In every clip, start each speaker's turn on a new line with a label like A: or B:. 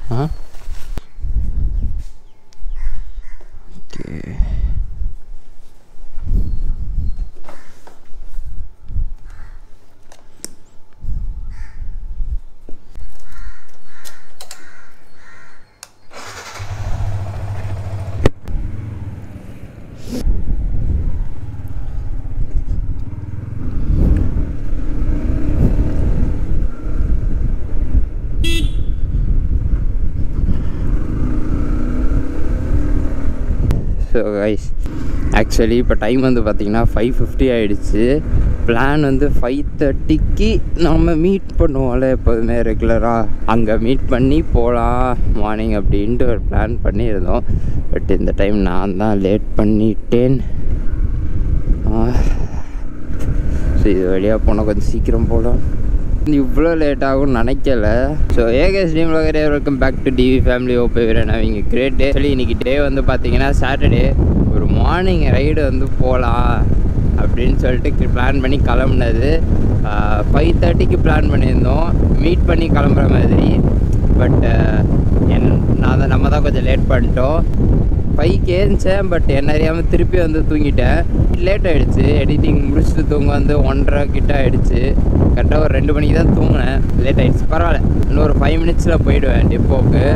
A: ஆ okay so guys actually இப்போ time வந்து பார்த்தீங்கன்னா ஃபைவ் ஃபிஃப்டி ஆகிடுச்சு பிளான் வந்து ஃபைவ் தேர்ட்டிக்கு நம்ம மீட் பண்ணுவோம்ல எப்போதுமே ரெகுலராக அங்கே மீட் பண்ணி போகலாம் மார்னிங் அப்படின்ட்டு ஒரு பிளான் பண்ணியிருந்தோம் பட் இந்த டைம் நான் தான் லேட் பண்ணிட்டேன் ஸோ இது வழியாக போனால் கொஞ்சம் சீக்கிரம் போகலாம் இவ்வளோ லேட் ஆகும்னு நினைக்கல ஸோ ஏகேஎஸ் டீம் வகரே welcome back to TV family ஓப்பே வீரன் அவங்க கிரேட் டே சொல்லி இன்னைக்கு டே வந்து பார்த்தீங்கன்னா சாட்டர்டே ஒரு மார்னிங் ரைடு வந்து போகலாம் அப்படின்னு சொல்லிட்டு பிளான் பண்ணி கிளம்புனது ஃபைவ் தேர்ட்டிக்கு பிளான் பண்ணியிருந்தோம் மீட் பண்ணி கிளம்புற மாதிரி பட் என் நான் தான் நம்ம தான் கொஞ்சம் லேட் பண்ணிட்டோம் ஃபைவ்க்கு ஏறிச்சேன் பட் என்ன அறியாமல் திருப்பி வந்து தூங்கிட்டேன் லேட் ஆகிடுச்சு எடிட்டிங் முடிச்சுட்டு தூங்க வந்து ஒன்றரை கிட்ட ஆகிடுச்சு கரெக்டாக ஒரு ரெண்டு மணிக்கு தான் தூங்கினேன் லேட் ஆகிடுச்சு பரவாயில்ல இன்னும் ஒரு ஃபைவ் மினிட்ஸில் போயிடுவேன் டிப்போக்கு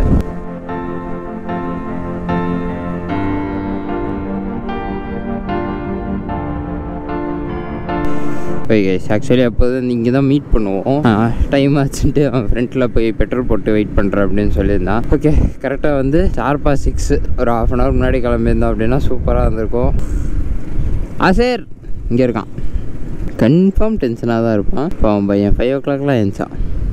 A: போய் கைஸ் ஆக்சுவலி அப்போது இங்கே தான் மீட் பண்ணுவோம் டைம் ஆச்சுன்ட்டு அவன் ஃப்ரெண்டில் போய் பெட்ரோல் போட்டு வெயிட் பண்ணுறேன் அப்படின்னு சொல்லியிருந்தான் ஓகே கரெக்டாக வந்து ஷார்ப்பா சிக்ஸ் ஒரு ஹாஃப் அன் ஹவர் முன்னாடி கிளம்பியிருந்தோம் அப்படின்னா சூப்பராக இருந்திருக்கும் ஆ சார் இங்கே இருக்கான் கன்ஃபார்ம் டென்ஷனாக தான் இருப்பான் இப்போ அவன் பையன் ஃபைவ் ஓ கிளாக்லாம் எழுந்தான்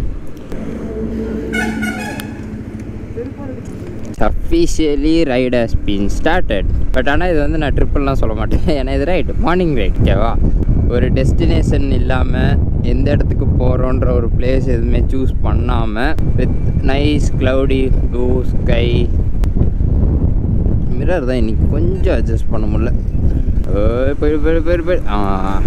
A: officially right has been started but ஆனால் இது வந்து நான் ட்ரிப்புலாம் சொல்ல மாட்டேன் ஏன்னா இது ரைட் மார்னிங் ரைட் ஓகேவா ஒரு டெஸ்டினேஷன் இல்லாமல் எந்த இடத்துக்கு போகிறோன்ற ஒரு பிளேஸ் எதுவுமே சூஸ் பண்ணாமல் with nice cloudy blue sky mirror தான் இன்னைக்கு கொஞ்சம் அட்ஜஸ்ட் பண்ண முடியல ஓய் போயிடு போயிடு போயிடு போயிடு ஆ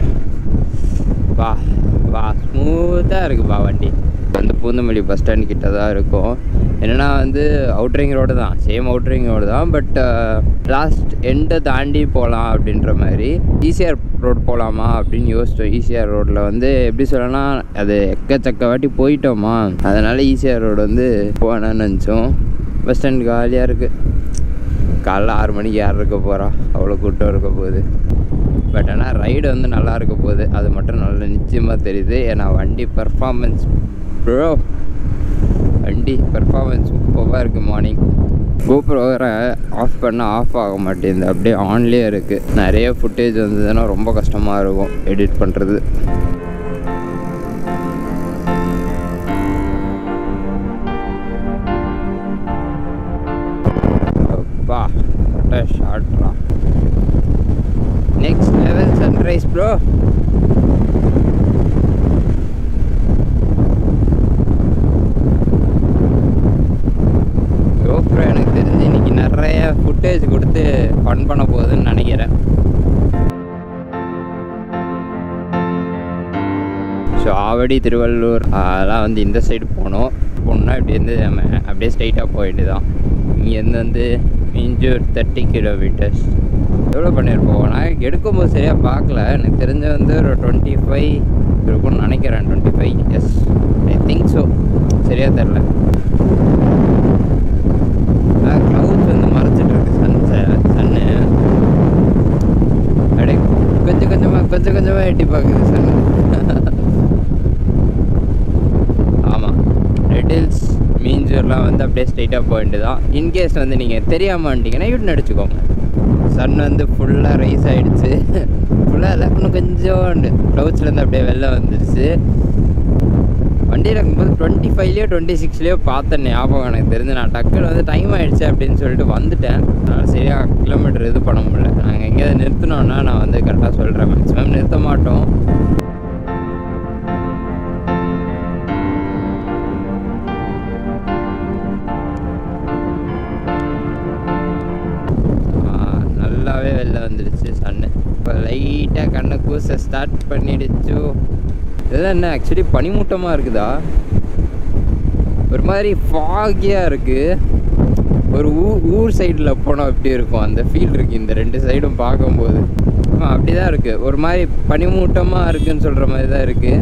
A: வா வா ஸ்மூத்தாக இருக்குப்பா வண்டி வந்து பூந்தமல்லி பஸ் ஸ்டாண்ட் கிட்ட தான் இருக்கும் என்னென்னா வந்து அவுட்ரிங் ரோடு தான் சேம் அவுட்ரிங் ரோடு தான் பட் லாஸ்ட் எண்டை தாண்டி போகலாம் அப்படின்ற மாதிரி ஈசிஆர் ரோடு போகலாமா அப்படின்னு யோசித்தோம் ஈசிஆர் ரோட்டில் வந்து எப்படி சொல்லலாம் அது எக்கச்சக்க வாட்டி போயிட்டோமா அதனால் ஈசிஆர் ரோடு வந்து போகணும்னு நினச்சோம் பஸ் ஸ்டாண்ட் காலியாக இருக்குது காலைல ஆறு மணிக்கு யார் இருக்க போகிறா அவ்வளோ கூட்டம் இருக்க போகுது பட் ஆனால் ரைடு வந்து நல்லா இருக்க போகுது அது மட்டும் நல்ல நிச்சயமாக தெரியுது ஏன்னா வண்டி பர்ஃபார்மன்ஸ் ப்ரோ வண்டி பர்ஃபார்மன்ஸ் சூப்பராக இருக்குது மார்னிங் கோப்ரோ வேற ஆஃப் பண்ண ஆஃப் ஆக மாட்டேங்குது அப்படியே ஆன்லேயே இருக்குது நிறைய ஃபுட்டேஜ் வந்ததுன்னா ரொம்ப கஷ்டமாக இருக்கும் எடிட் பண்ணுறது அப்பா ஷார்ட்ரா next level sunrise bro GoPro எனக்கு தெரிஞ்சு இன்னைக்கு நிறைய ஃபுட்டேஜ் கொடுத்து ஃபன் பண்ண போகுதுன்னு நினைக்கிறேன் ஸோ ஆவடி திருவள்ளூர் அதெல்லாம் வந்து இந்த சைடு போனோம் போனோம்னா இப்படி வந்து நம்ம அப்படியே ஸ்ட்ரைட்டாக போயிட்டு தான் இங்கேருந்து வந்து இஞ்சூர் தேர்ட்டி கிலோமீட்டர்ஸ் எவ்வளோ பண்ணியிருப்போம் நான் எடுக்கும்போது சரியாக பார்க்கல எனக்கு தெரிஞ்ச வந்து ஒரு டுவெண்ட்டி ஃபைவ் இருக்கும்னு நினைக்கிறேன் twenty five yes I think so சரியாக தெரில க்ளவுட்ஸ் வந்து மறைச்சிட்டு இருக்கு சன் சன்னு அப்படியே கொஞ்சம் கொஞ்சமாக கொஞ்சம் கொஞ்சமாக எட்டி பார்க்குது சன் ஆமாம் ரெட் ஹில்ஸ் மீஞ்சூர்லாம் வந்து அப்படியே ஸ்ட்ரைட்டாக போயிட்டு தான் இன்கேஸ் வந்து நீங்கள் தெரியாமல் வந்துட்டீங்கன்னா யூட்டன் அடிச்சுக்கோங்க சன் வந்து ஃபுல்லாக ரைஸ் ஆகிடுச்சு ஃபுல்லாக இல்லை இன்னும் கொஞ்சம் க்ளவுட்ஸ்லேருந்து அப்படியே வெளில வந்துடுச்சு வண்டியில் இருக்கும்போது டுவெண்ட்டி ஃபைவ்லேயோ டுவெண்ட்டி சிக்ஸ்லேயோ பார்த்தேன் ஞாபகம் எனக்கு தெரிஞ்சு நான் டக்குன்னு வந்து டைம் ஆகிடுச்சு அப்படின்னு சொல்லிட்டு வந்துட்டேன் அதனால் சரியாக கிலோமீட்டர் இது பண்ண முடியல நாங்கள் எங்கேயாவது நிறுத்தினோன்னா நான் வந்து கரெக்டாக சொல்கிறேன் மேக்ஸிமம் நிறுத்த மாட்டோம் நல்லாவே வெளில வந்துடுச்சு சன்னு இப்போ லைட்டாக கண்ணை கூச ஸ்டார்ட் பண்ணிடுச்சு இதெல்லாம் என்ன ஆக்சுவலி பனிமூட்டமாக இருக்குதா ஒரு மாதிரி ஃபாகியாக இருக்குது ஒரு ஊர் ஊர் சைடில் போனால் எப்படி இருக்கும் அந்த ஃபீல் இருக்குது இந்த ரெண்டு சைடும் பார்க்கும்போது அப்படி தான் இருக்குது ஒரு மாதிரி பனிமூட்டமாக இருக்குன்னு சொல்கிற மாதிரி தான் இருக்குது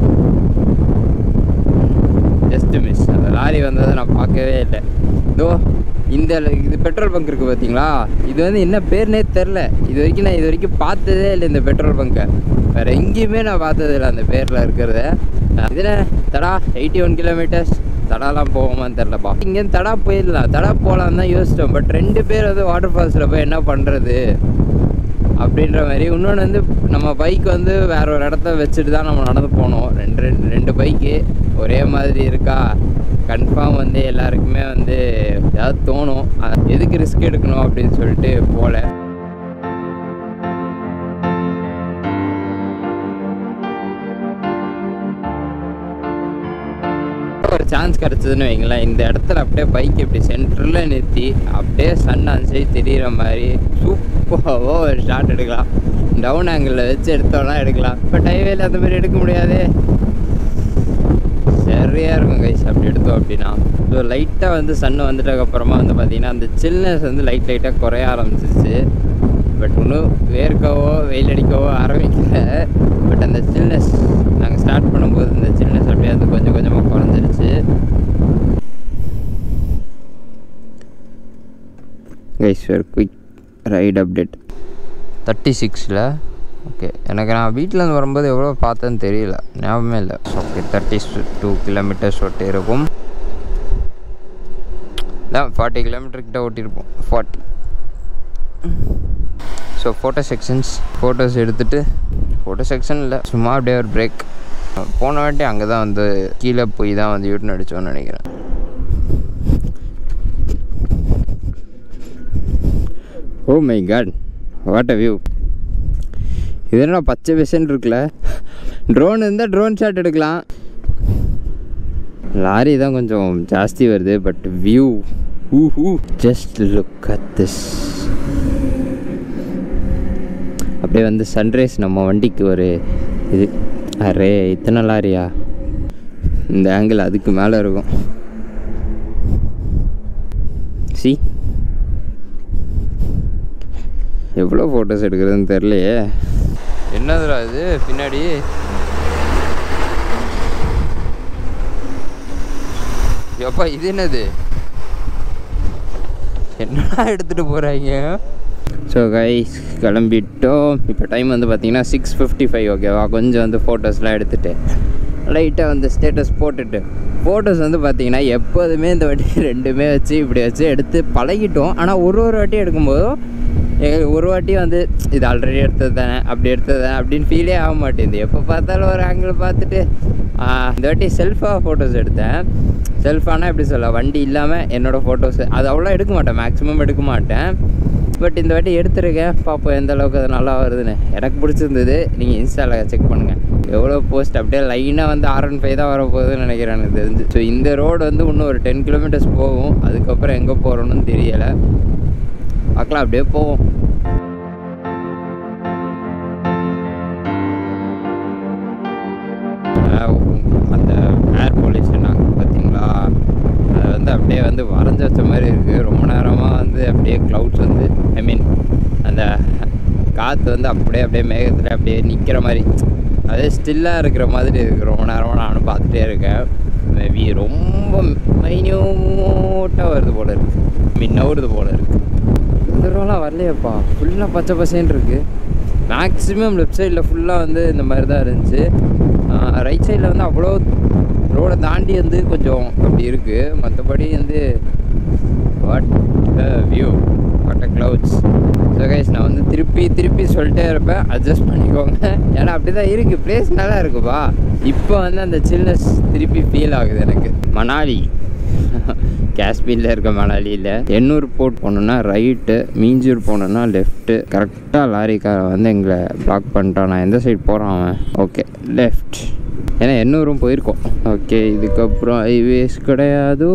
A: ஜஸ்ட் மிஸ் அந்த லாரி வந்ததை நான் பார்க்கவே இல்லை இதோ இந்த இது பெட்ரோல் பங்க் இருக்குது பார்த்தீங்களா இது வந்து என்ன பேர்னே தெரில இது வரைக்கும் நான் இது வரைக்கும் பார்த்ததே இல்லை இந்த பெட்ரோல் பங்கை வேறு எங்கேயுமே நான் பார்த்ததே இல்லை அந்த பேரில் இருக்கிறத இதில் தடா எயிட்டி ஒன் கிலோமீட்டர்ஸ் தடாலாம் போவோமான்னு தெரிலப்பா இங்கேருந்து தடா போயிடலாம் தடா போகலான்னு தான் யோசித்தோம் பட் ரெண்டு பேர் வந்து வாட்டர் ஃபால்ஸில் போய் என்ன பண்ணுறது அப்படின்ற மாதிரி இன்னொன்று வந்து நம்ம பைக் வந்து வேற ஒரு இடத்த வச்சுட்டு தான் நம்ம நடந்து போனோம் ரெண்டு ரெண்டு ரெண்டு பைக்கு ஒரே மாதிரி இருக்கா கன்ஃபார்ம் வந்து எல்லாருக்குமே வந்து ஏதாவது தோணும் அ- எதுக்கு ரிஸ்க் எடுக்கணும் அப்படின்னு சொல்லிட்டு போகல ஒரு சான்ஸ் கிடச்சதுன்னு வைங்களேன் இந்த இடத்துல அப்படியே பைக் இப்படி சென்டரில் நிறுத்தி அப்படியே சன் அன்சை தெரியிற மாதிரி சூப்பராக ஒரு ஷாட் எடுக்கலாம் டவுன் ஆங்கிளில் வச்சு எடுத்தோம்னா எடுக்கலாம் பட் ஹைவேல அந்த மாதிரி எடுக்க முடியாதே சரியாக இருக்கும் கைஸ் அப்படி எடுத்தோம் அப்படின்னா ஸோ லைட்டாக வந்து சன் வந்துட்டதுக்கப்புறமா வந்து பார்த்திங்கன்னா அந்த சில்னஸ் வந்து லைட் லைட்டாக குறைய ஆரம்பிச்சிச்சு பட் இன்னும் வேர்க்கவோ வெயில் அடிக்கவோ ஆரம்பிக்கல பட் அந்த சில்னஸ் நாங்கள் ஸ்டார்ட் பண்ணும்போது இந்த சில்னஸ் அப்படியே வந்து கொஞ்சம் கொஞ்சமாக குறைஞ்சிருச்சு கைஸ் ஒரு குயிக் ரைட் அப்டேட் தேர்ட்டி சிக்ஸில் ஓகே எனக்கு நான் வீட்டிலேருந்து வரும்போது எவ்வளோ பார்த்தேன்னு தெரியல ஞாபகமே இல்லை ஓகே தேர்ட்டி டூ கிலோமீட்டர்ஸ் ஓட்டி இருக்கும் தான் ஃபார்ட்டி கிலோமீட்டர் கிட்ட ஓட்டியிருப்போம் forty so photo sections photos எடுத்துகிட்டு ஃபோட்டோ செக்ஷன் இல்லை சும்மா அப்படியே ஒரு பிரேக் போன வாட்டி அங்கே தான் வந்து கீழே போய் தான் வந்து யூட்டன் அடித்தோன்னு நினைக்கிறேன் oh my god what a view இது என்ன பச்சை பெசன் இருக்குல்ல ட்ரோன் இருந்தால் ட்ரோன் ஷாட் எடுக்கலாம் லாரி தான் கொஞ்சம் ஜாஸ்தி வருது பட் வியூ ஹூ ஹூ ஜஸ்ட் லுக் அட் திஸ் அப்படியே வந்து சன்ரைஸ் நம்ம வண்டிக்கு ஒரு இது அரே இத்தனை லாரியா இந்த ஆங்கிள் அதுக்கு மேலே இருக்கும் சி எவ்வளோ ஃபோட்டோஸ் எடுக்கிறதுன்னு தெரிலையே என்னதுடா இது பின்னாடி எப்பா இது என்னது என்னடா எடுத்துகிட்டு போகிறாங்க ஸோ கைஸ் கிளம்பிட்டோம் இப்போ டைம் வந்து பார்த்தீங்கன்னா சிக்ஸ் ஃபிஃப்டி ஃபைவ் ஓகேவா கொஞ்சம் வந்து ஃபோட்டோஸ்லாம் எடுத்துகிட்டு லைட்டாக வந்து ஸ்டேட்டஸ் போட்டுட்டு ஃபோட்டோஸ் வந்து பார்த்தீங்கன்னா எப்போதுமே இந்த வாட்டி ரெண்டுமே வச்சு இப்படி வச்சு எடுத்து பழகிட்டோம் ஆனால் ஒரு ஒரு வாட்டி எடுக்கும்போதும் எ- ஒரு வாட்டி வந்து இது ஆல்ரெடி எடுத்தது தானே அப்படி எடுத்தது தானே அப்படின்னு ஃபீலே ஆக மாட்டேங்குது எப்போ பார்த்தாலும் ஒரு ஆங்கிள் பார்த்துட்டு ஆ, இந்த வாட்டி செல்ஃபாக ஃபோட்டோஸ் எடுத்தேன் செல்ஃபானா எப்படி சொல்ல வண்டி இல்லாமல் என்னோடய ஃபோட்டோஸ் அது அவ்வளோ எடுக்க மாட்டேன் மேக்ஸிமம் எடுக்க மாட்டேன் பட் இந்த வாட்டி எடுத்துருக்கேன் பார்ப்போம் எந்த அளவுக்கு அது நல்லா வருதுன்னு எனக்கு பிடிச்சிருந்தது நீங்கள் இன்ஸ்டாவில் செக் பண்ணுங்கள் எவ்வளோ போஸ்ட் அப்படியே லைனாக வந்து ஆர் ஒன் ஃபைவ் தான் வரப்போகுதுன்னு நினைக்கிறேன் எனக்கு தெரிஞ்சு ஸோ இந்த ரோடு வந்து இன்னும் ஒரு டென் கிலோமீட்டர்ஸ் போகும் அதுக்கப்புறம் எங்கே போகிறோன்னு தெரியலை பார்க்கலாம் அப்படியே போவோம் அஹ் அந்த ஏர் பொல்யூஷன் ஆகும் பார்த்தீங்களா அது வந்து அப்படியே வந்து வரைஞ்சி வச்ச மாதிரி இருக்குது ரொம்ப நேரமாக வந்து அப்படியே க்ளவுட்ஸ் வந்து ஐ மீன் அந்த காற்று வந்து அப்படியே அப்படியே மேகத்தில் அப்படியே நிற்கிற மாதிரி அதே ஸ்டில்லாக இருக்கிற மாதிரி இருக்குது ரொம்ப நேரமாக நானும் பார்த்துட்டே இருக்கேன் மேபி ரொம்ப மைன்யூட்டாக வருது போல இருக்குது மீன் நவுறுது போல இருக்குது இந்த ரோலாம் வரலையேப்பா ஃபுல்லாக பச்சை பசேன்னு இருக்குது மேக்ஸிமம் லெஃப்ட் சைடில் ஃபுல்லாக வந்து இந்த மாதிரி தான் இருந்துச்சு ரைட் சைடில் வந்து அவ்வளோ ரோடை தாண்டி வந்து கொஞ்சம் அப்படி இருக்குது மற்றபடி வந்து what view what a clouds so guys நான் வந்து திருப்பி திருப்பி சொல்லிட்டே இருப்பேன் அட்ஜஸ்ட் பண்ணிக்கோங்க ஏன்னா அப்படி தான் இருக்குது பிளேஸ் நல்லா இருக்குப்பா இப்போ வந்து அந்த சில்னஸ் திருப்பி ஃபீல் ஆகுது எனக்கு மணாலி காஷ்மீரில் இருக்க மணாலியில் எண்ணூர் போட் போனோன்னா ரைட்டு மீஞ்சூர் போனோன்னா லெஃப்ட்டு கரெக்டாக லாரிக்கார வந்து எங்களை பிளாக் பண்ணிட்டான் நான் எந்த சைடு போகிறான் அவன் ஓகே லெஃப்ட் ஏன்னா எண்ணூரும் போயிருக்கோம் ஓகே இதுக்கப்புறம் ஹைவேஸ் கிடையாதோ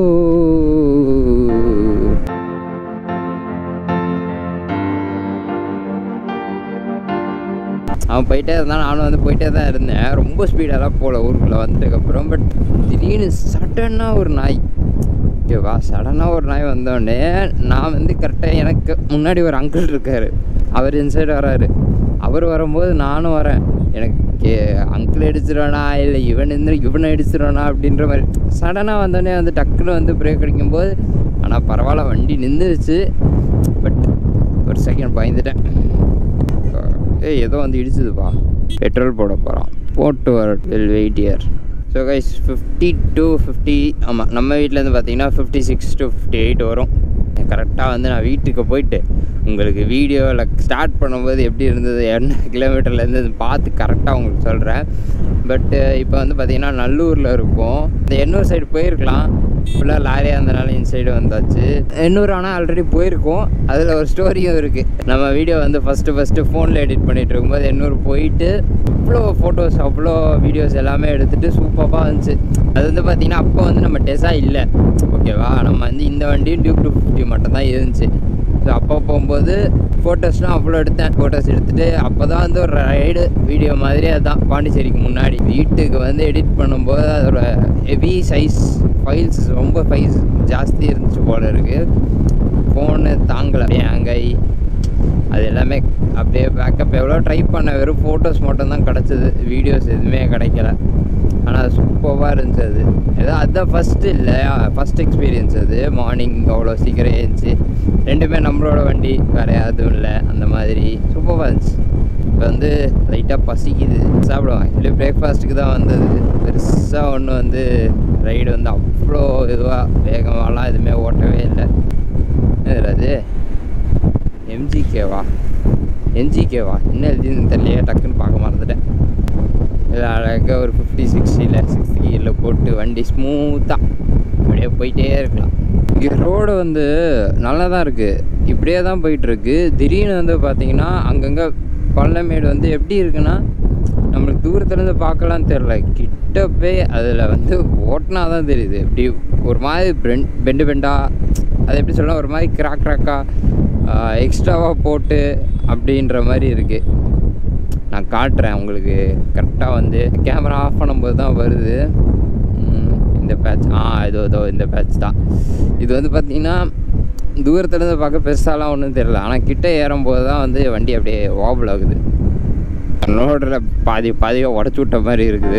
A: அவன் அவன் போயிட்டே இருந்தான் நானும் வந்து போயிட்டே தான் இருந்தேன் ரொம்ப ஸ்பீடெல்லாம் போகல ஊருக்குள்ளே வந்ததுக்கப்புறம் பட் திடீர்னு சடனாக ஒரு நாய் ஓகேவா சடனாக ஒரு நாய் வந்தோடனே நான் வந்து கரெக்டாக எனக்கு முன்னாடி ஒரு அங்கிள் இருக்கார் அவர் இன்சைடு வராரு அவர் வரும்போது நானும் வரேன் எனக்கு அங்கிள் அடிச்சிருவானா இல்லை இவன் இருந்து இவனை அடிச்சிருவானா அப்படின்ற மாதிரி சடனாக வந்தோடனே வந்து டக்குன்னு வந்து பிரேக் அடிக்கும்போது ஆனால் பரவாயில்ல வண்டி நின்றுச்சு பட் ஒரு செகண்ட் பயந்துட்டேன் ஏய் ஏதோ வந்து இடிச்சுதுப்பா பெட்ரோல் போட போகிறோம் போட்டு வர will wait here so guys fifty to fifty ஆமாம் நம்ம வீட்டிலேருந்து பார்த்தீங்கன்னா fifty six to fifty eight வரும் கரெக்டாக வந்து நான் வீட்டுக்கு போயிட்டு உங்களுக்கு வீடியோவில் ஸ்டார்ட் பண்ணும்போது எப்படி இருந்தது என்ன கிலோமீட்டர்லேருந்து பார்த்து கரெக்டாக உங்களுக்கு சொல்கிறேன் பட்டு இப்போ வந்து பார்த்திங்கன்னா நல்லூரில் இருக்கும் இந்த எண்ணூர் சைடு போயிருக்கலாம் ஃபுல்லாக லாரியாக இருந்தனால இந்த சைடு வந்தாச்சு எண்ணூர் ஆனால் ஆல்ரெடி போயிருக்கோம் அதில் ஒரு ஸ்டோரியும் இருக்குது நம்ம வீடியோ வந்து ஃபஸ்ட்டு ஃபஸ்ட்டு ஃபோனில் எடிட் பண்ணிகிட்டு இருக்கும்போது எண்ணூர் போயிட்டு அவ்வளோ ஃபோட்டோஸ் அவ்வளோ வீடியோஸ் எல்லாமே எடுத்துகிட்டு சூப்பராக இருந்துச்சு அது வந்து பார்த்திங்கன்னா அப்போ வந்து நம்ம டெஸா இல்லை ஓகேவா நம்ம வந்து இந்த வண்டியும் டியூப் டூ ஃபிஃப்டி மட்டும்தான் இருந்துச்சு ஸோ அப்போ போகும்போது ஃபோட்டோஸ்லாம் அவ்வளோ எடுத்தேன் ஃபோட்டோஸ் எடுத்துகிட்டு அப்போ தான் வந்து ஒரு ரைடு வீடியோ மாதிரி அதுதான் பாண்டிச்சேரிக்கு முன்னாடி வீட்டுக்கு வந்து எடிட் பண்ணும்போது அதோட ஹெவி சைஸ் ஃபைல்ஸ் ரொம்ப ஃபைல்ஸ் ஜாஸ்தி இருந்துச்சு போல இருக்குது ஃபோனு தாங்கலை ஹேங்கை அது எல்லாமே அப்படியே பேக்கப் எவ்வளோ ட்ரை பண்ண வெறும் ஃபோட்டோஸ் மட்டும்தான் கிடச்சிது வீடியோஸ் எதுவுமே கிடைக்கல ஆனால் சூப்பராக இருந்துச்சு அது ஏதோ அதுதான் ஃபஸ்ட்டு இல்லை ஃபஸ்ட் எக்ஸ்பீரியன்ஸ் அது மார்னிங் அவ்வளோ சீக்கிரம் ஏஞ்சி ரெண்டுமே நம்மளோட வண்டி வேறு யாரும் இல்லை அந்த மாதிரி சூப்பராக இருந்துச்சு இப்போ வந்து லைட்டாக பசிக்குது சாப்பிடுவோம் ஆக்சுவலி பிரேக்ஃபாஸ்ட்டுக்கு தான் வந்தது பெருசாக ஒன்று வந்து ரைடு வந்து அவ்வளோ இதுவாக வேகமாலாம் எதுவுமே ஓட்டவே இல்லை எதுல அது எம்ஜிகேவா என்ஜிகேவா என்ன எழுதின்னு தெரியலையே டக்குன்னு பார்க்க மறந்துட்டேன் இதில் அழகாக ஒரு ஃபிஃப்டி சிக்ஸ்டியில் சிக்ஸ்டி கீரில் போட்டு வண்டி ஸ்மூத்தாக அப்படியே போயிட்டே இருக்கலாம் இங்கே ரோடு வந்து நல்லா தான் இருக்குது இப்படியே தான் போயிட்டுருக்கு திடீர்னு வந்து பார்த்தீங்கன்னா அங்கங்கே பள்ளமேடு வந்து எப்படி இருக்குன்னா நம்மளுக்கு தூரத்துலேருந்து பார்க்கலாம் தெரில கிட்ட போய் அதில் வந்து ஓட்டினா தான் தெரியுது இப்படி ஒரு மாதிரி பெண்ட் பெண்டு பெண்டாக அது எப்படி சொல்லலாம் ஒரு மாதிரி கிராக் கிராக்காக எக்ஸ்ட்ராவாக போட்டு அப்படின்ற மாதிரி இருக்குது நான் காட்டுறேன் உங்களுக்கு கரெக்டாக வந்து கேமரா ஆஃப் பண்ணும்போது தான் வருது ம், இந்த பேட்ச் ஆ இதோ இதோ இந்த பேட்ச் தான் இது வந்து பார்த்திங்கன்னா தூரத்துலேருந்து பார்க்க பெருசாலாம் ஒன்றும் தெரியல ஆனால் கிட்ட ஏறும்போது தான் வந்து வண்டி அப்படியே வாபிள் ஆகுது ரோடில் பாதி பாதியாக உடச்சி விட்ட மாதிரி இருக்குது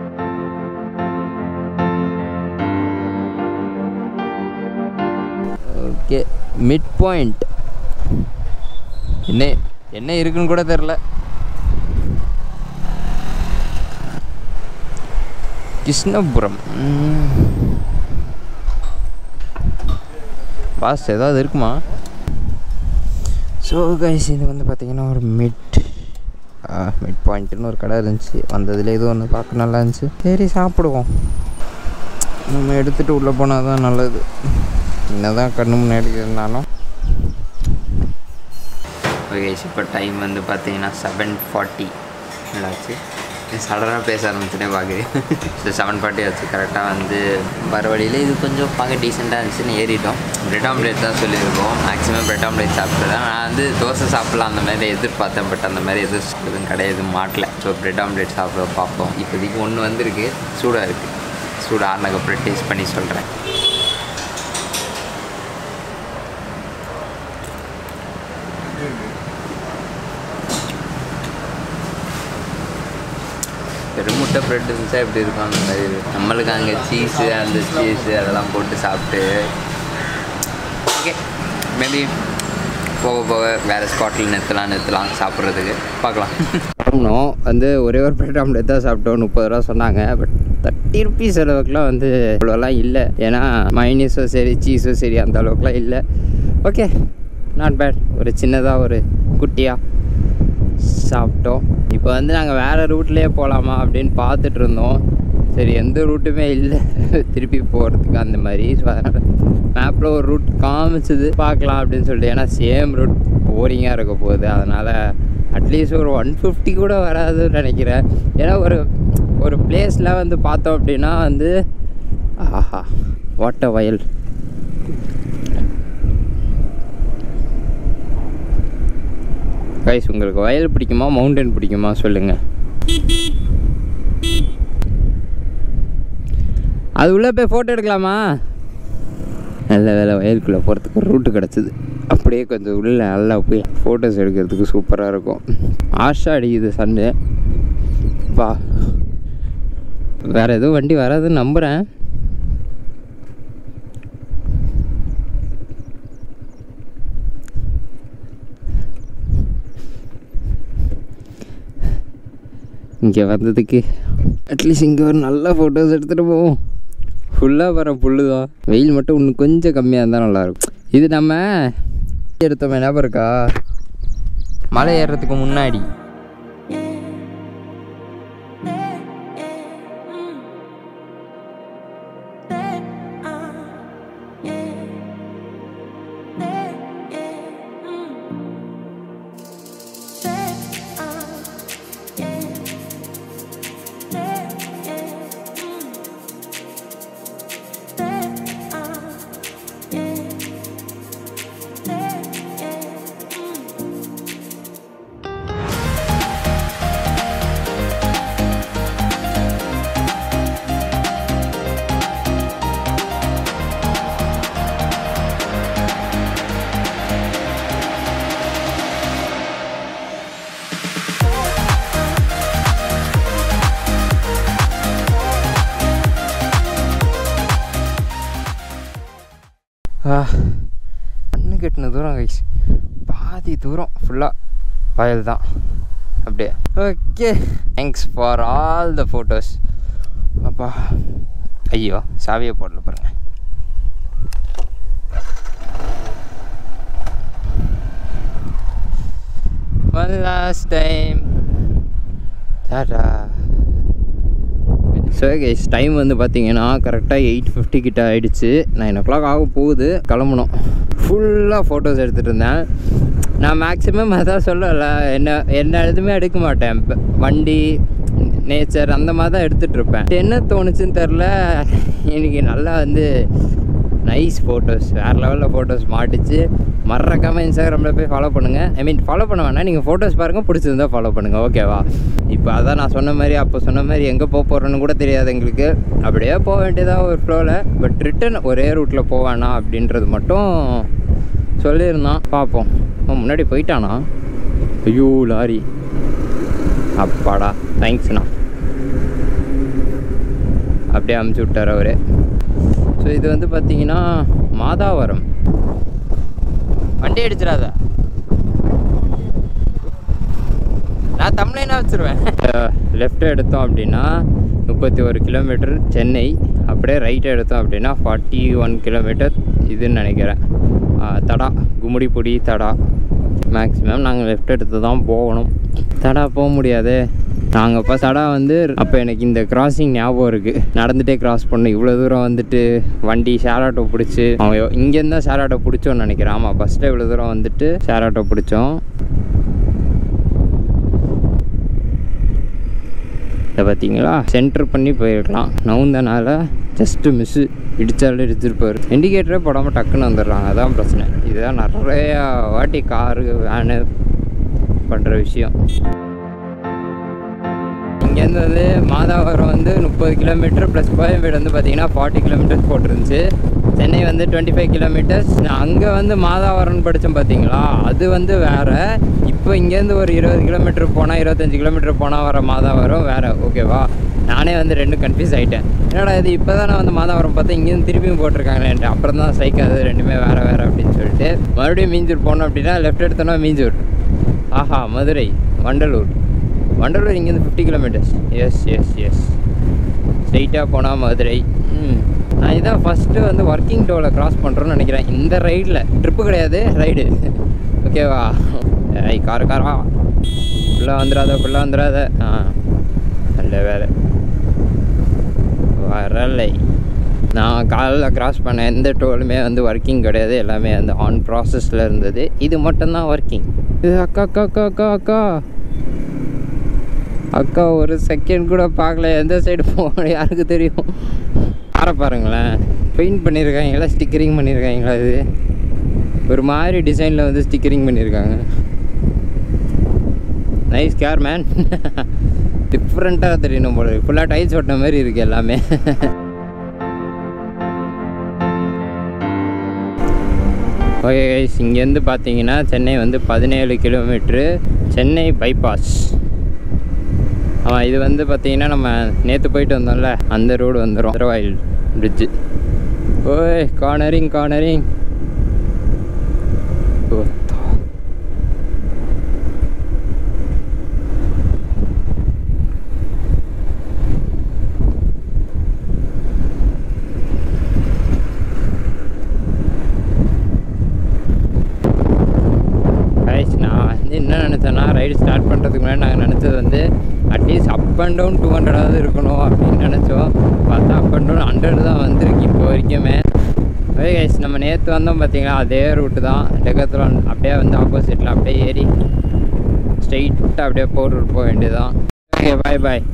A: ஓகே மிட் பாயிண்ட் என்ன என்ன இருக்குன்னு கூட தெரில கிருஷ்ணபுரம் பாஸ் ஏதாவது இருக்குமா ஸோ கைஸ் இது வந்து பார்த்தீங்கன்னா ஒரு மிட் மிட் பாயிண்ட்டுன்னு ஒரு கடை இருந்துச்சு வந்ததுல இது ஒன்று பார்க்க நல்லா இருந்துச்சு சரி சாப்பிடுவோம் நம்ம எடுத்துகிட்டு உள்ளே போனால் தான் நல்லது என்னதான் கண்ணு முன்னாடி இருந்தாலும் ஓகே இப்போ டைம் வந்து பார்த்தீங்கன்னா செவன் ஃபார்ட்டி ஆச்சு சடனாக பேச ஆரம்பிச்சுனே பார்க்குது ஸோ செவன் ஃபார்ட்டி ஆச்சு கரெக்டாக வந்து வர வழியில் இது கொஞ்சம் பார்க்க டீசெண்டாக இருந்துச்சுன்னு ஏறிட்டோம் பிரெட் ஆம்லேட் தான் சொல்லியிருக்கோம் மேக்ஸிமம் பிரெட் ஆம்லேட் சாப்பிட்டுதான் நான் வந்து தோசை சாப்பிட்லாம் அந்த மாதிரி எதிர்பார்த்தேன் பட் அந்த மாதிரி எதுவும் எதுவும் கிடையாது மாட்டல ஸோ பிரெட் ஆம்லேட் சாப்பிட பார்ப்போம் இப்போதைக்கு ஒன்று வந்திருக்கு சூடாக இருக்குது சூடு ஆறுனதுக்கப்புறம் டேஸ்ட் பண்ணி சொல்கிறேன் பெருமுட்டை ப்ரெட் இருந்துச்சா எப்படி இருக்கும் அந்த மாதிரி இருக்கு. நம்மளுக்கு அங்கே சீஸு அந்த சீஸு அதெல்லாம் போட்டு சாப்பிட்டு ஓகே மேபி போக போக வேறு ஸ்பாட்டில் நிறுத்தலாம் நிறுத்தலாம் சாப்பிட்றதுக்கு பார்க்கலாம் சாப்பிடணும் வந்து ஒரே ஒரு பிரெட் ஆம்லேட் தான் சாப்பிட்டோம் முப்பது ரூபா சொன்னாங்க பட் தேர்ட்டி ருபீஸ் அளவுக்குலாம் வந்து இவ்வளோலாம் இல்லை ஏன்னா மைனஸும் சரி சீஸும் சரி அந்த அளவுக்குலாம் இல்லை ஓகே நாட் பேட் ஒரு சின்னதாக ஒரு குட்டியாக சாப்பிட்டோம் இப்போ வந்து நாங்கள் வேறு ரூட்லேயே போகலாமா அப்படின்னு பார்த்துட்டு இருந்தோம் சரி எந்த ரூட்டுமே இல்லை திருப்பி போகிறதுக்கு அந்த மாதிரி ஸோ அதனால் மேப்பில் ஒரு ரூட் காமிச்சது பார்க்கலாம் அப்படின்னு சொல்லிட்டு ஏன்னா சேம் ரூட் போரிங்காக இருக்க போகுது அதனால் அட்லீஸ்ட் ஒரு ஒன் ஃபிஃப்டி கூட வராதுன்னு நினைக்கிறேன் ஏன்னா ஒரு ஒரு பிளேஸில் வந்து பார்த்தோம் அப்படின்னா வந்து ஆஹா வாட்ட வயல் கைஸ் உங்களுக்கு வயல் பிடிக்குமா மவுண்டன் பிடிக்குமா சொல்லுங்கள் அது உள்ளே போய் ஃபோட்டோ எடுக்கலாமா நல்ல வேலை வயலுக்குள்ளே போகிறதுக்கு ரூட்டு கிடச்சிது அப்படியே கொஞ்சம் உள்ள நல்லா போய் ஃபோட்டோஸ் எடுக்கிறதுக்கு சூப்பராக இருக்கும் ஆஷா அடிக்குது சண்டே பா வேறு எதுவும் வண்டி வராதுன்னு நம்புகிறேன் இங்கே வந்ததுக்கு அட்லீஸ்ட் இங்கே ஒரு நல்ல ஃபோட்டோஸ் எடுத்துகிட்டு போவோம் ஃபுல்லாக வர புல்லு தான் வெயில் மட்டும் இன்னும் கொஞ்சம் கம்மியாக இருந்தால் நல்லாயிருக்கும் இது நம்ம எடுத்தோம் ஞாபகம் இருக்கா மலை ஏறுறதுக்கு முன்னாடி ஆ கண்ணு கட்டின தூரம் கைஸ் பாதி தூரம் ஃபுல்லாக வயல் தான் அப்படியே okay thanks for all the photos அப்பா ஐயோ சாவியை போடல பாருங்க one last time tata so guys time வந்து பார்த்தீங்கன்னா கரெக்டாக எயிட் ஃபிஃப்டி கிட்ட ஆயிடுச்சு நைன் ஓ கிளாக் ஆக போகுது கிளம்பணும் ஃபுல்லாக ஃபோட்டோஸ் எடுத்துகிட்டு இருந்தேன் நான் மேக்ஸிமம் அதான் சொல்லல என்ன என்ன எதுவுமே எடுக்க மாட்டேன் இப்ப வண்டி நேச்சர் அந்த மாதிரி தான் எடுத்துகிட்டு இருப்பேன் என்ன தோணுச்சுன்னு தெரில இன்னைக்கு நல்லா வந்து நைஸ் ஃபோட்டோஸ் வேறு லெவலில் ஃபோட்டோஸ் மாட்டுச்சு மறக்காமல் இன்ஸ்டாகிராமில் போய் ஃபாலோ பண்ணுங்கள் ஐ மீன் ஃபாலோ பண்ண வேணாம் நீங்கள் ஃபோட்டோஸ் பாருங்கள் பிடிச்சிருந்தா ஃபாலோ பண்ணுங்கள் ஓகேவா இப்போ அதான் நான் சொன்ன மாதிரி அப்போ சொன்ன மாதிரி எங்கே போக போகிறோன்னு கூட தெரியாது எங்களுக்கு அப்படியே போக வேண்டியதாக ஒரு ஃப்ளோவில் பட் ரிட்டன் ஒரே ரூட்டில் போவேணா அப்படின்றது மட்டும் சொல்லியிருந்தான் பார்ப்போம் அவன் முன்னாடி போயிட்டானா ஐயோ லாரி அப்பாடா தேங்க்ஸ்ண்ணா அப்படியே அமுச்சு விட்டார் அவர் ஸோ இது வந்து பார்த்தீங்கன்னா மாதாவரம் வண்டி அடிச்சிடாத நான் தமிழ்னா வச்சுருவேன் லெஃப்ட் எடுத்தோம் அப்படின்னா முப்பத்தி ஒரு கிலோமீட்டர் சென்னை அப்படியே ரைட் எடுத்தோம் அப்படின்னா ஃபார்ட்டி ஒன் கிலோமீட்டர் இதுன்னு நினைக்கிறேன் ஆ, தடா கும்மிடிப்பொடி தடா மேக்ஸிமம் நாங்கள் லெஃப்ட் எடுத்து தான் போகணும் தடா போக முடியாது நாங்கள் இப்போ தடா வந்து அப்போ எனக்கு இந்த கிராசிங் ஞாபகம் இருக்குது நடந்துகிட்டே கிராஸ் பண்ணோம் இவ்வளோ தூரம் வந்துட்டு வண்டி ஷேர் ஆட்டோ பிடிச்சி அவன் இங்கேருந்து தான் ஷேர் ஆட்டோ பிடிச்சோன்னு நினைக்கிறேன் ஆமாம் ஃபஸ்ட்டில் இவ்வளோ தூரம் வந்துட்டு ஷேர் ஆட்டோ பிடிச்சோம் இதை பார்த்தீங்களா சென்டர் பண்ணி போயிருக்கலாம் நவுந்தனால ஜஸ்ட்டு மிஸ்ஸு இடித்தாலும் இடிச்சிருப்பார் இண்டிகேட்டரே போடாமல் டக்குன்னு வந்துடுறாங்க அதான் பிரச்சனை இதுதான் நிறையா வாட்டி காரு வேனு பண்ணுற விஷயம் இங்கேருந்து வந்து மாதாவரம் வந்து முப்பது கிலோமீட்டர் ப்ளஸ் கோயம்பேடு வந்து பார்த்தீங்கன்னா ஃபார்ட்டி கிலோமீட்டர்ஸ் போட்டிருந்துச்சு சென்னை வந்து டுவெண்ட்டி ஃபைவ் கிலோமீட்டர்ஸ் அங்கே வந்து மாதாவரம்னு படித்தோம் பார்த்தீங்களா அது வந்து வேறு இப்போ இங்கேருந்து ஒரு இருபது கிலோமீட்டர் போனால் இருபத்தஞ்சி கிலோமீட்டர் போனால் வர மாதாவரம் வேறு ஓகேவா நானே வந்து ரெண்டும் கன்ஃபியூஸ் ஆகிட்டேன் என்னடா இது இப்போ தான் நான் வந்து மாதாவரம் பார்த்தா இங்கேருந்து திருப்பியும் போட்டிருக்காங்களேன்ட்டு அப்புறம் தான் ஸ்ட்ரைக் ஆகுது ரெண்டுமே வேறு வேறு அப்படின்னு சொல்லிட்டு மறுபடியும் மீஞ்சூர் போனோம் அப்படின்னா லெஃப்ட் எடுத்தோன்னா மீஞ்சூர் ஆஹா மதுரை வண்டலூர் வண்டலூர் இங்கேருந்து fifty kilometres yes yes yes ஸ்ட்ரைட்டாக போனால் மதுரை ம் நான் இதான் ஃபஸ்ட்டு வந்து ஒர்க்கிங் டோவில் கிராஸ் பண்ணுறோன்னு நினைக்கிறேன் இந்த ரைடில் ட்ரிப்பு கிடையாது ரைடு ஓகேவா ஐ கார் காரா ஃபுல்லாக வந்துடாத ஃபுல்லாக வந்துடாத ஆ நல்ல வேலை வரலை நான் காலைல கிராஸ் பண்ண எந்த டோலுமே வந்து ஒர்க்கிங் கிடையாது எல்லாமே வந்து ஆன் ப்ராசஸில் இருந்தது இது மட்டும்தான் ஒர்க்கிங் இது அக்கா அக்கா அக்கா அக்கா அக்கா அக்கா ஒரு செகண்ட் கூட பார்க்கல எந்த சைடு போகணும் யாருக்கு தெரியும் காரை பாருங்களேன் பெயிண்ட் பண்ணியிருக்காங்களா ஸ்டிக்கரிங் பண்ணியிருக்காங்களா இது ஒரு மாதிரி டிசைனில் வந்து ஸ்டிக்கரிங் பண்ணியிருக்காங்க நைஸ் கேர் மேன் டிஃப்ரெண்ட்டாக தெரியணும் போல ஃபுல்லாக டைல்ஸ் ஓட்டின மாதிரி இருக்குது எல்லாமே ஓகே கைஸ் இங்கேருந்து பார்த்தீங்கன்னா சென்னை வந்து பதினேழு கிலோமீட்ரு சென்னை பைபாஸ் ஆமாம் இது வந்து பார்த்தீங்கன்னா நம்ம நேற்று போயிட்டு வந்தோம்ல அந்த ரோடு வந்துடும் திருவாயில் பிரிட்ஜு ஓய் கார்னரிங் கார்னரிங் கைஸ் நான் வந்து என்ன நினச்சேன்னா ரைடு ஸ்டார்ட் பண்ணுறதுக்கு முன்னாடி நாங்கள் நினச்சது வந்து at least up and down two ஹண்ட்ரடாவது இருக்கணும் அப்படின்னு நினச்சோம் பார்த்தா அப் அண்ட் டவுன் ஹண்ட்ரட் தான் வந்திருக்கு இப்போ வரைக்குமே ஓகே கைஸ் நம்ம நேற்று வந்தோம் பார்த்தீங்களா அதே ரூட்டு தான் டெக்கத்லான் அப்படியே வந்து ஆப்போசிட்டில் அப்படியே ஏறி ஸ்ட்ரெயிட்டாக அப்படியே போட்டு போக வேண்டியதுதான் okay bye bye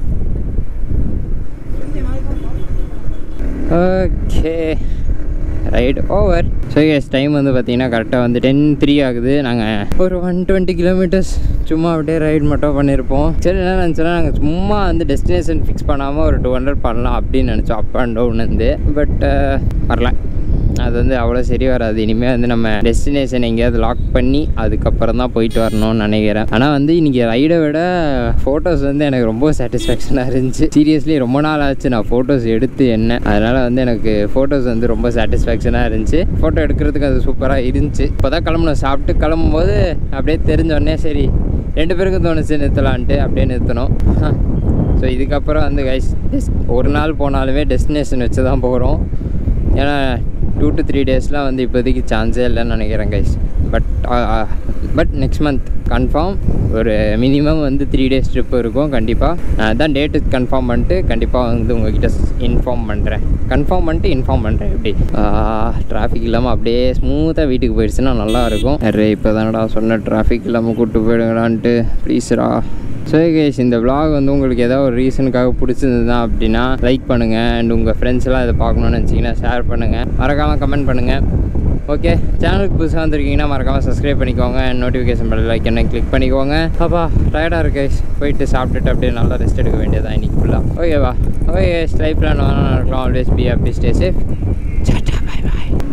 A: okay right over so yes time வந்து பார்த்தீங்கன்னா கரெக்டாக வந்து டென் த்ரீ ஆகுது நாங்கள் ஒரு ஒன் டுவெண்ட்டி கிலோமீட்டர்ஸ் சும்மா அப்படியே ரைட் மட்டும் பண்ணியிருப்போம் சரி என்ன நினச்சோன்னா நாங்கள் சும்மா வந்து டெஸ்டினேஷன் ஃபிக்ஸ் பண்ணாமல் ஒரு டூ ஹண்ட்ரட் பண்ணலாம் அப்படின்னு நினச்சோம் அப் அண்ட் டவுன் வந்து பட் வரல அது வந்து அவ்வளோ சரி வராது இனிமேல் வந்து நம்ம டெஸ்டினேஷன் எங்கேயாவது லாக் பண்ணி அதுக்கப்புறம் தான் போயிட்டு வரணும்னு நினைக்கிறேன் ஆனால் வந்து இன்றைக்கி ரைடை விட ஃபோட்டோஸ் வந்து எனக்கு ரொம்ப சாட்டிஸ்ஃபேக்ஷனாக இருந்துச்சு சீரியஸ்லி ரொம்ப நாள் ஆச்சு நான் ஃபோட்டோஸ் எடுத்து என்ன அதனால் வந்து எனக்கு ஃபோட்டோஸ் வந்து ரொம்ப சாட்டிஸ்ஃபேக்ஷனாக இருந்துச்சு ஃபோட்டோ எடுக்கிறதுக்கு அது சூப்பராக இருந்துச்சு இப்போ தான் கிளம்பணும் சாப்பிட்டு கிளம்பும்போது அப்படியே தெரிஞ்ச உடனே சரி ரெண்டு பேருக்கும் தோணுச்சு நிறுத்தலான்ட்டு அப்படியே நிறுத்தணும் ஸோ இதுக்கப்புறம் வந்து கைஸ் டெஸ் ஒரு நாள் போனாலுமே டெஸ்டினேஷன் வச்சு தான் போகிறோம் ஏன்னா டூ டு த்ரீ டேஸ்லாம் வந்து இப்போதைக்கு சான்ஸே இல்லைன்னு நினைக்கிறேன் guys but but next month confirm ஒரு மினிமம் வந்து த்ரீ டேஸ் ட்ரிப் இருக்கும் கண்டிப்பாக நான் அதான் டேட்டு கன்ஃபார்ம் பண்ணிட்டு கண்டிப்பாக வந்து உங்ககிட்ட இன்ஃபார்ம் பண்ணுறேன் கன்ஃபார்ம் பண்ணிட்டு இன்ஃபார்ம் பண்ணுறேன் எப்படி டிராஃபிக் இல்லாமல் அப்படியே ஸ்மூத்தாக வீட்டுக்கு போயிடுச்சுன்னா நல்லாயிருக்கும் நிறைய இப்போ தானடா சொன்ன டிராஃபிக் இல்லாமல் கூப்பிட்டு போயிடுங்கடான்ட்டு ப்ளீஸ்ரா ஸோ கேஸ் இந்த vlog வந்து உங்களுக்கு ஏதாவது ஒரு ரீசனுக்காக பிடிச்சிருந்தது அப்படின்னா லைக் பண்ணுங்கள் அண்ட் உங்கள் ஃப்ரெண்ட்ஸ் எல்லாம் இதை பார்க்கணுன்னு நினச்சிங்கன்னா ஷேர் பண்ணுங்கள் மறக்காமல் கமெண்ட் பண்ணுங்கள் ஓகே சேனலுக்கு புதுசாக வந்திருக்கீங்கன்னா மறக்காமல் சப்ஸ்கிரைப் பண்ணிக்கோங்க அண்ட் நோட்டிஃபிகேஷன் பெல் லைக் என்ன கிளிக் பண்ணிக்கோங்க அப்பா டயர்டாக இருக்கு guys. போயிட்டு சாப்பிட்டுட்டு அப்படியே நல்லா ரெஸ்ட் எடுக்க வேண்டியதான் இன்னைக்கு ஃபுல்லாக ஓகேவா ஓகே லைஃப் பிளான் இருக்கலாம் always be happy stay safe tata bye bye